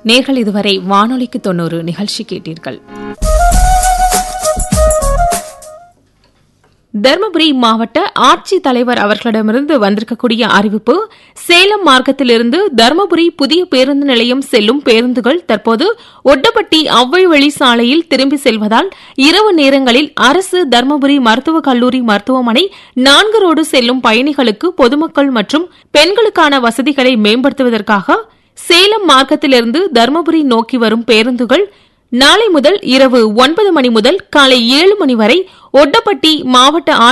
நேர்கள் இதுவரை வானொலிக்கு தொண்ணூறு நிகழ்ச்சி கேட்டீர்கள் தருமபுரி மாவட்ட ஆட்சித் தலைவர் அவர்களிடமிருந்து வந்திருக்கக்கூடிய அறிவிப்பு சேலம் மார்க்கத்திலிருந்து தருமபுரி புதிய பேருந்து நிலையம் செல்லும் பேருந்துகள் தற்போது ஒட்டப்பட்டி அவ்வைவழி சாலையில் திரும்பி செல்வதால் இரவு நேரங்களில் அரசு தருமபுரி மருத்துவக் கல்லூரி மருத்துவமனை நான்கு ரோடு செல்லும் பயணிகளுக்கு பொதுமக்கள் மற்றும் பெண்களுக்கான வசதிகளை மேம்படுத்துவதற்காக சேலம் மார்க்கத்திலிருந்து தருமபுரி நோக்கி வரும் பேருந்துகள் நாளை முதல் இரவு ஒன்பது மணி முதல் காலை ஏழு மணி வரை ஒட்டப்பட்டி மாவட்ட